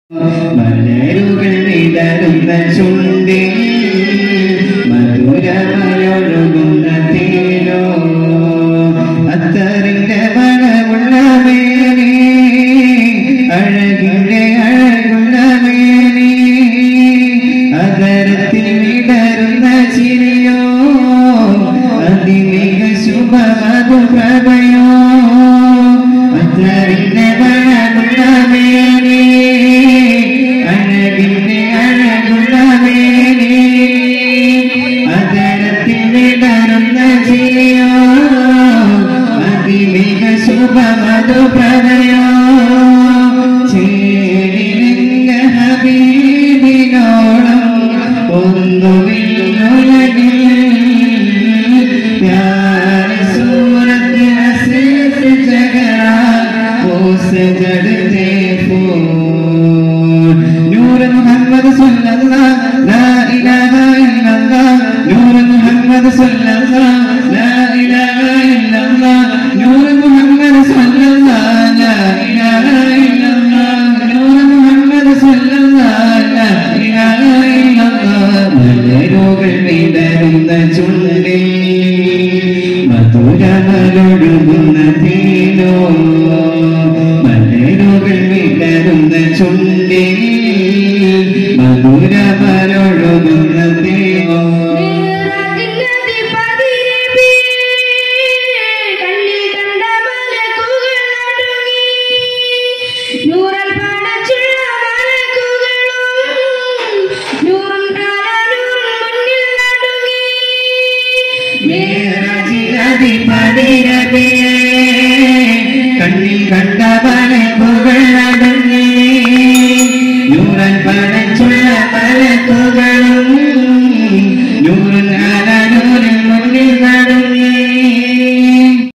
മലരുകൾ വിടരുന്ന ചുണ്ടിൽ മധുരമയൊഴുകുന്ന തേനോ അത്തറിന്റെ മണമുള്ള മേനി അഴകിന്റെ അഴകുള്ള മേനി അതരത്തിൽ വിടരുന്ന ചിരിയോ അതിമിക ശുഭമതു പ്രഭയോ അത്തറിന്റെ മണമുള്ള മേനി അഴകിന്റെ അഴകുള്ള മേനി അതരത്തിൽ വിടരുന്ന ചിരിയോ അതിമിക ശുഭമതു പ്രഭയോ ചേരിലിംഗ ഹബീബിനോളം ഒന്നുമില്ലുലകിൽ प्यार सूरत हसीस जगरा ओस जड़ते फूल नूर मोहम्मद सल्लल्लाह ला इलाहा इल्लल्लाह नूर मोहम्मद सल्लल्लाह ला इलाहा इल्लल्लाह नूर मोहम्मद सल्लल्लाह ला इलाहा इल्लल्लाह नूर मोहम्मद सल्लल्लाह ला इलाहा इल्लल्लाह മലരുകൾ വിടരുന്ന ചുണ്ടിൽ മധുരമലൊഴുകുന്ന തേനോ മലരുകൾ വിടരുന്ന ചുണ്ടിൽ മധുരമലൊഴുകുന്ന തേനോ മേരാജിലധിപതിരബിയേ, കണ്ണിൽ കണ്ട മലക്കുകൾ നടന്നേ നൂറൻ പടച്ചുള്ള മലക്കുകളും